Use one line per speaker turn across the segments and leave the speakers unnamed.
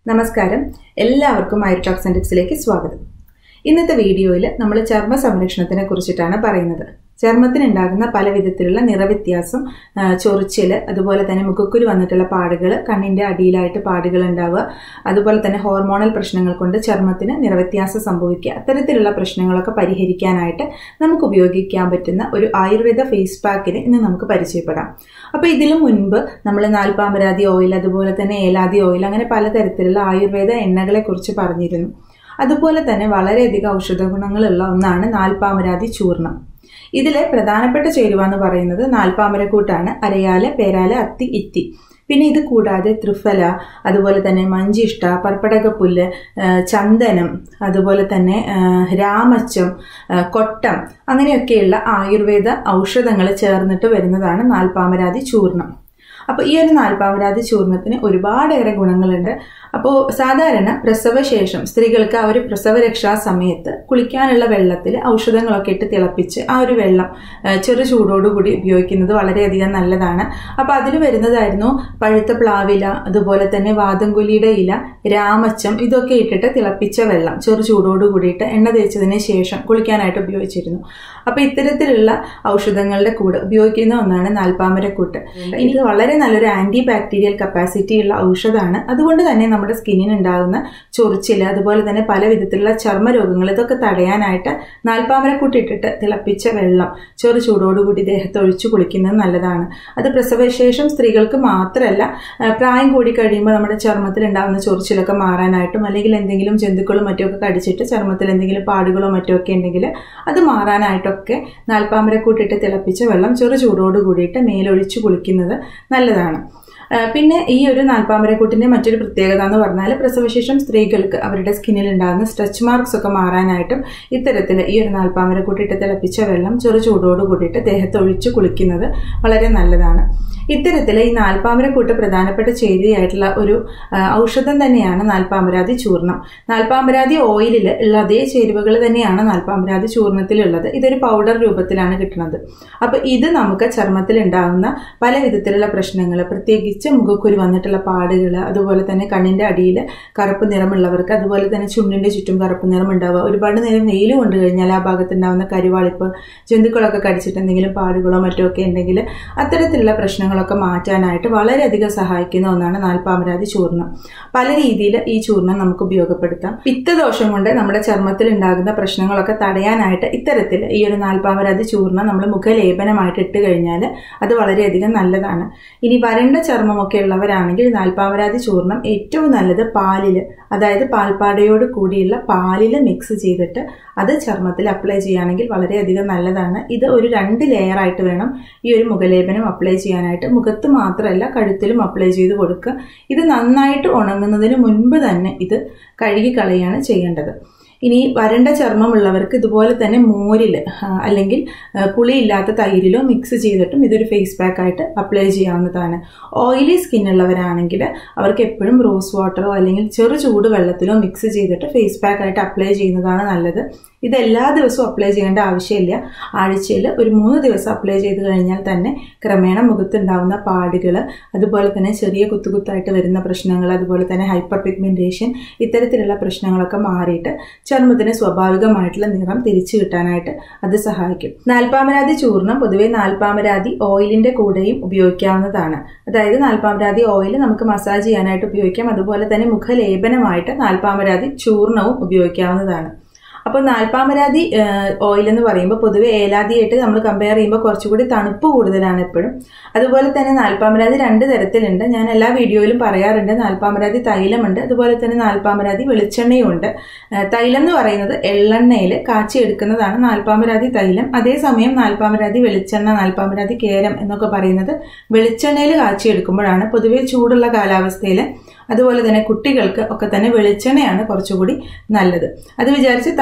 നമസ്കാരം എല്ലാവർക്കും Iyer talks and ടിപ്സിലേക്ക് സ്വാഗതം ഇന്നത്തെ വീഡിയോയിൽ നമ്മൾ ചർമ്മ സംരക്ഷണത്തിനെ കുറിച്ചിട്ടാണ് പറയുന്നത് ചർമ്മത്തിനുണ്ടാകുന്ന പല വിധത്തിലുള്ള നിറവ്യത്യാസം ആ, ചൊറിച്ചില് അതുപോലെ തന്നെ മുഖക്കുരു വന്നിട്ടുള്ള പാടുകൾ കണ്ണിന്റെ അടിയിലായിട്ട് പാടുകൾ ഉണ്ടാവുക അതുപോലെ തന്നെ ഹോർമോണൽ പ്രശ്നങ്ങൾ കൊണ്ട് ചർമ്മത്തിന് നിറവ്യത്യാസം സംഭവിക്കുക അത്തരത്തിലുള്ള പ്രശ്നങ്ങളൊക്കെ പരിഹരിക്കാനായിട്ട് നമുക്ക് ഉപയോഗിക്കാൻ പറ്റുന്ന ഒരു ആയുർവേദ ഫേസ് പാക്കിന് ഇന്ന് നമുക്ക് പരിചയപ്പെടാം അപ്പോൾ ഇതിനു മുൻപ് നമ്മൾ നാൽപ്പാമരാതി ഓയിൽ അതുപോലെ തന്നെ ഏലാതി ഓയിൽ അങ്ങനെ പലതരത്തിലുള്ള ആയുർവേദ എണ്ണകളെ കുറിച്ച് പറഞ്ഞിരുന്നു അതുപോലെ തന്നെ വളരെയധികം ഔഷധ ഗുണങ്ങളുള്ള ഒന്നാണ് നാൽപ്പാമരാതി ചൂർണം ഇതിലെ പ്രധാനപ്പെട്ട ചേരുവ എന്ന് പറയുന്നത് നാൽപ്പാമരക്കൂട്ടാണ് അരയാല് പേരാല് അത്തി ഇത്തി പിന്നെ ഇത് കൂടാതെ ത്രിഫല അതുപോലെ തന്നെ മഞ്ചിഷ്ട പർപ്പടകപ്പുല്ല് ആ, ചന്ദനം അതുപോലെ തന്നെ ആ, രാമച്ചം ആ, കൊട്ടം അങ്ങനെയൊക്കെയുള്ള ആയുർവേദ ഔഷധങ്ങൾ ചേർന്നിട്ട് വരുന്നതാണ് നാൽപ്പാമരാതി ചൂർണം അപ്പോൾ ഈ ഒരു നാൽപ്പാമരാതി ചൂർണത്തിന് ഒരുപാടേറെ ഗുണങ്ങളുണ്ട് അപ്പോൾ സാധാരണ പ്രസവശേഷം സ്ത്രീകൾക്ക് ആ ഒരു പ്രസവരക്ഷാ സമയത്ത് കുളിക്കാനുള്ള വെള്ളത്തിൽ ഔഷധങ്ങളൊക്കെ ഇട്ട് തിളപ്പിച്ച് ആ ഒരു വെള്ളം ആ, ചെറു ചൂടോടുകൂടി ഉപയോഗിക്കുന്നത് വളരെയധികം നല്ലതാണ് അപ്പോൾ അതിൽ വരുന്നതായിരുന്നു പഴുത്ത പ്ലാവില അതുപോലെ തന്നെ വാദംകുലിയുടെ ഇല രാമച്ചം ഇതൊക്കെ ഇട്ടിട്ട് തിളപ്പിച്ച വെള്ളം ചെറു ചൂടോട് കൂടിയിട്ട് എണ്ണ തേച്ചതിന് ശേഷം കുളിക്കാനായിട്ട് ഉപയോഗിച്ചിരുന്നു അപ്പോൾ ഇത്തരത്തിലുള്ള ഔഷധങ്ങളുടെ കൂടെ ഉപയോഗിക്കുന്ന ഒന്നാണ് നാൽപ്പാമരക്കൂട്ട് ഇത് വളരെ നല്ലൊരു ആന്റി ബാക്ടീരിയൽ കപ്പാസിറ്റി ഉള്ള ഔഷധമാണ് അതുകൊണ്ട് തന്നെ നമ്മുടെ സ്കിന്നിന് ഉണ്ടാകുന്ന ചൊറിച്ചില് അതുപോലെ തന്നെ പല വിധത്തിലുള്ള ചർമ്മ രോഗങ്ങൾ ഇതൊക്കെ തടയാനായിട്ട് നാൽപ്പാമരക്കൂട്ട് ഇട്ടിട്ട് തിളപ്പിച്ച വെള്ളം ചെറു ചൂടോടുകൂടി ദേഹത്ത് ഒഴിച്ചു കുളിക്കുന്നത് നല്ലതാണ് അത് പ്രസവശേഷം സ്ത്രീകൾക്ക് മാത്രമല്ല ആ, പ്രായം കൂടി കഴിയുമ്പോൾ നമ്മുടെ ചർമ്മത്തിൽ ഉണ്ടാകുന്ന ചൊറിച്ചിലൊക്കെ മാറാനായിട്ടും അല്ലെങ്കിൽ എന്തെങ്കിലും ജന്തുക്കളും മറ്റുമൊക്കെ കടിച്ചിട്ട് ചർമ്മത്തിൽ എന്തെങ്കിലും പാടുകളോ മറ്റോ ഒക്കെ ഉണ്ടെങ്കിൽ അത് മാറാനായിട്ടൊക്കെ നാൽപ്പാമരക്കൂട്ടിട്ട് തിളപ്പിച്ച വെള്ളം ചെറു ചൂടോട് കൂടിയിട്ട് മേലൊഴിച്ച് കുളിക്കുന്നത് നല്ലതാണ് ആ, പിന്നെ ഈ ഒരു നാൽപ്പാമരക്കൂട്ടിന്റെ മറ്റൊരു പ്രത്യേകത എന്ന് പറഞ്ഞാൽ പ്രസവശേഷം സ്ത്രീകൾക്ക് അവരുടെ സ്കിന്നിൽ ഉണ്ടാകുന്ന സ്ട്രെച്ച് മാർക്സ് ഒക്കെ മാറാനായിട്ടും ഇത്തരത്തിൽ ഈ ഒരു നാൽപ്പാമരക്കൂട്ടിട്ട് തിളപ്പിച്ച വെള്ളം ചെറു ചൂടോട് കൂടിയിട്ട് ദേഹത്ത് ഒഴിച്ച് കുളിക്കുന്നത് വളരെ നല്ലതാണ് ഇത്തരത്തിൽ ഈ നാൽപ്പാമരക്കൂട്ട് പ്രധാനപ്പെട്ട ചേരുവയായിട്ടുള്ള ഒരു ആ, ഔഷധം തന്നെയാണ് നാൽപ്പാമരാതി ചൂർണം നാൽപ്പാമരാതി ഓയിലിൽ ഉള്ള അതേ ചേരുവകൾ തന്നെയാണ് നാൽപ്പാമരാതി ചൂർണത്തിലുള്ളത് ഇതൊരു പൗഡർ രൂപത്തിലാണ് കിട്ടുന്നത് അപ്പൊ ഇത് നമുക്ക് ചർമ്മത്തിൽ ഉണ്ടാകുന്ന പല വിധത്തിലുള്ള പ്രശ്നങ്ങൾ പ്രത്യേകിച്ച് മുഖക്കുരു വന്നിട്ടുള്ള പാടുകൾ അതുപോലെ തന്നെ കണ്ണിന്റെ അടിയിൽ കറുപ്പ് നിറമുള്ളവർക്ക് അതുപോലെ തന്നെ ചുണ്ടിന്റെ ചുറ്റും കറുപ്പ് നിറം ഉണ്ടാവുക ഒരുപാട് നേരം വെയിൽ കൊണ്ടു കഴിഞ്ഞാൽ ആ ഭാഗത്തുണ്ടാകുന്ന കരുവാളിപ്പ് ജന്തുക്കളൊക്കെ കടിച്ചിട്ട് എന്തെങ്കിലും പാടുകളോ മറ്റോ ഒക്കെ ഉണ്ടെങ്കിൽ അത്തരത്തിലുള്ള പ്രശ്നങ്ങളൊക്കെ മാറ്റാനായിട്ട് വളരെയധികം സഹായിക്കുന്ന ഒന്നാണ് നാൽപ്പാമരാതി ചൂർണം പല രീതിയിൽ ഈ ചൂർണം നമുക്ക് ഉപയോഗപ്പെടുത്താം പിത്തദോഷം കൊണ്ട് നമ്മുടെ ചർമ്മത്തിൽ ഉണ്ടാകുന്ന പ്രശ്നങ്ങളൊക്കെ തടയാനായിട്ട് ഇത്തരത്തിൽ ഈ ഒരു നാൽപ്പാമരാതി ചൂർണം നമ്മൾ മുഖലേപനമായിട്ട് ഇട്ട് കഴിഞ്ഞാൽ അത് വളരെയധികം നല്ലതാണ് ഇനി വരണ്ട ചർമ്മമൊക്കെ ഉള്ളവരാണെങ്കിൽ നാൽപ്പാമരാതി ചൂർണം ഏറ്റവും നല്ലത് പാലില് അതായത് പാൽപ്പാടയോട് കൂടിയുള്ള പാലിൽ മിക്സ് ചെയ്തിട്ട് അത് ചർമ്മത്തിൽ അപ്ലൈ ചെയ്യുകയാണെങ്കിൽ വളരെയധികം നല്ലതാണ് ഇത് ഒരു രണ്ട് ലെയർ ആയിട്ട് വേണം ഈ ഒരു മുഖലേപനം അപ്ലൈ ചെയ്യാനായിട്ട് മുഖത്ത് മാത്രമല്ല കഴുത്തിലും അപ്ലൈ ചെയ്ത് കൊടുക്കുക ഇത് നന്നായിട്ട് ഉണങ്ങുന്നതിന് മുൻപ് തന്നെ ഇത് കഴുകി കളയാണ് ചെയ്യേണ്ടത് ഇനി വരണ്ട ചർമ്മമുള്ളവർക്ക് ഇതുപോലെ തന്നെ മോരിൽ ആ, അല്ലെങ്കിൽ ആ, പുളിയില്ലാത്ത തൈരിലോ മിക്സ് ചെയ്തിട്ടും ഇതൊരു ഫേസ് പാക്ക് ആയിട്ട് അപ്ലൈ ചെയ്യാവുന്നതാണ് ഓയിലി സ്കിൻ ഉള്ളവരാണെങ്കിൽ അവർക്ക് എപ്പോഴും റോസ് വാട്ടറോ അല്ലെങ്കിൽ ചെറു ചൂട് വെള്ളത്തിലോ മിക്സ് ചെയ്തിട്ട് ഫേസ് പാക്ക് ആയിട്ട് അപ്ലൈ ചെയ്യുന്നതാണ് നല്ലത് ഇത് എല്ലാ ദിവസവും അപ്ലൈ ചെയ്യേണ്ട ആവശ്യമില്ല ആഴ്ചയിൽ ഒരു മൂന്ന് ദിവസം അപ്ലൈ ചെയ്ത് കഴിഞ്ഞാൽ തന്നെ ക്രമേണ മുഖത്തുണ്ടാവുന്ന പാടുകൾ അതുപോലെ തന്നെ ചെറിയ കുത്തുകുത്തായിട്ട് വരുന്ന പ്രശ്നങ്ങൾ അതുപോലെ തന്നെ ഹൈപ്പർ പിഗ്മെന്റേഷൻ ഇത്തരത്തിലുള്ള പ്രശ്നങ്ങളൊക്കെ മാറിയിട്ട് ചർമ്മത്തിന് സ്വാഭാവികമായിട്ടുള്ള നിറം തിരിച്ചു കിട്ടാനായിട്ട് അത് സഹായിക്കും നാൽപ്പാമരാതി ചൂർണം പൊതുവെ നാൽപ്പാമരാതി ഓയിലിന്റെ കൂടെയും ഉപയോഗിക്കാവുന്നതാണ് അതായത് നാൽപ്പാമരാതി ഓയിൽ നമുക്ക് മസാജ് ചെയ്യാനായിട്ട് ഉപയോഗിക്കാം അതുപോലെ തന്നെ മുഖലേപനമായിട്ട് നാൽപ്പാമരാതി ചൂർണവും ഉപയോഗിക്കാവുന്നതാണ് അപ്പോൾ നാൽപ്പാമരാതി ഓയിൽ എന്ന് പറയുമ്പോൾ പൊതുവെ ഏലാദിയായിട്ട് നമ്മൾ കമ്പയർ ചെയ്യുമ്പോൾ കുറച്ചുകൂടി തണുപ്പ് കൂടുതലാണ് എപ്പോഴും അതുപോലെ തന്നെ നാൽപ്പാമരാതി രണ്ട് തരത്തിലുണ്ട് ഞാൻ എല്ലാ വീഡിയോയിലും പറയാറുണ്ട് നാൽപ്പാമരാതി തൈലമുണ്ട് അതുപോലെ തന്നെ നാൽപ്പാമരാതി വെളിച്ചെണ്ണയും ഉണ്ട് ഏഹ് തൈലം എന്ന് പറയുന്നത് എള്ളെണ്ണയിൽ കാച്ചിയെടുക്കുന്നതാണ് നാൽപ്പാമരാതി തൈലം അതേസമയം നാൽപ്പാമരാതി വെളിച്ചെണ്ണ നാൽപ്പാമരാതി കേരം എന്നൊക്കെ പറയുന്നത് വെളിച്ചെണ്ണയിൽ കാച്ചിയെടുക്കുമ്പോഴാണ് പൊതുവെ ചൂടുള്ള കാലാവസ്ഥയിൽ അതുപോലെ തന്നെ കുട്ടികൾക്ക് ഒക്കെ തന്നെ വെളിച്ചെണ്ണയാണ് കുറച്ചുകൂടി നല്ലത് അത് വിചാരിച്ച് തൈലം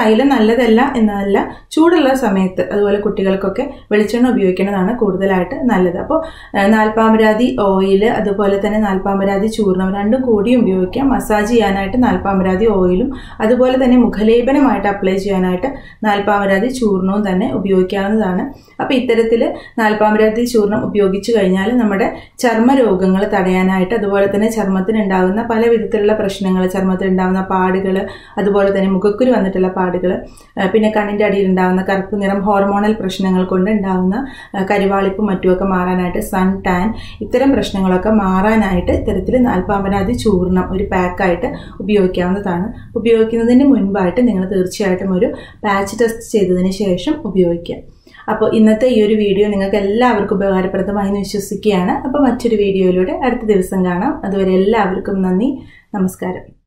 തൈലം നല്ലതല്ല എന്നല്ല ചൂടുള്ള സമയത്ത് അതുപോലെ കുട്ടികൾക്കൊക്കെ വെളിച്ചെണ്ണ ഉപയോഗിക്കുന്നതാണ് കൂടുതലായിട്ട് നല്ലത് അപ്പോൾ നാൽപ്പാമരാതി ഓയിൽ അതുപോലെ തന്നെ നാൽപ്പാമരാതി ചൂർണം രണ്ടും കൂടിയും ഉപയോഗിക്കാം മസാജ് ചെയ്യാനായിട്ട് നാൽപ്പാമരാതി ഓയിലും അതുപോലെ തന്നെ മുഖലേപനമായിട്ട് അപ്ലൈ ചെയ്യാനായിട്ട് നാൽപ്പാമരാതി ചൂർണവും തന്നെ ഉപയോഗിക്കാവുന്നതാണ് അപ്പോൾ ഇത്തരത്തിൽ നാൽപ്പാമരാതി ചൂർണം ഉപയോഗിച്ചു കഴിഞ്ഞാൽ നമ്മുടെ ചർമ്മ രോഗങ്ങൾ തടയാനായിട്ട് അതുപോലെ തന്നെ ചർമ്മത്തിന് ഉണ്ടാകുന്ന പല വിധത്തിലുള്ള പ്രശ്നങ്ങൾ ചർമ്മത്തിൽ ഉണ്ടാകുന്ന പാടുകൾ അതുപോലെ തന്നെ മുഖക്കുരു വന്നിട്ടുള്ള പാടുകൾ പിന്നെ കണ്ണിൻ്റെ അടിയിൽ ഉണ്ടാകുന്ന കറുപ്പ് നിറം ഹോർമോണൽ പ്രശ്നങ്ങൾ കൊണ്ട് ഉണ്ടാകുന്ന കരിവാളിപ്പും മറ്റുമൊക്കെ മാറാനായിട്ട് സൺ ടാൻ ഇത്തരം പ്രശ്നങ്ങളൊക്കെ മാറാനായിട്ട് ഇത്തരത്തിൽ നാൽപ്പാമ്പനാദി ചൂർണം ഒരു പാക്കായിട്ട് ഉപയോഗിക്കാവുന്നതാണ് ഉപയോഗിക്കുന്നതിന് മുൻപായിട്ട് നിങ്ങൾ തീർച്ചയായിട്ടും ഒരു പാച്ച് ടെസ്റ്റ് ചെയ്തതിന് ശേഷം ഉപയോഗിക്കുക അപ്പോൾ ഇന്നത്തെ ഈ ഒരു വീഡിയോ നിങ്ങൾക്ക് എല്ലാവർക്കും ഉപകാരപ്രദമായി എന്ന് വിശ്വസിക്കുകയാണ് അപ്പോൾ മറ്റൊരു വീഡിയോയിലൂടെ അടുത്ത ദിവസം കാണാം അതുവരെ എല്ലാവർക്കും നന്ദി നമസ്കാരം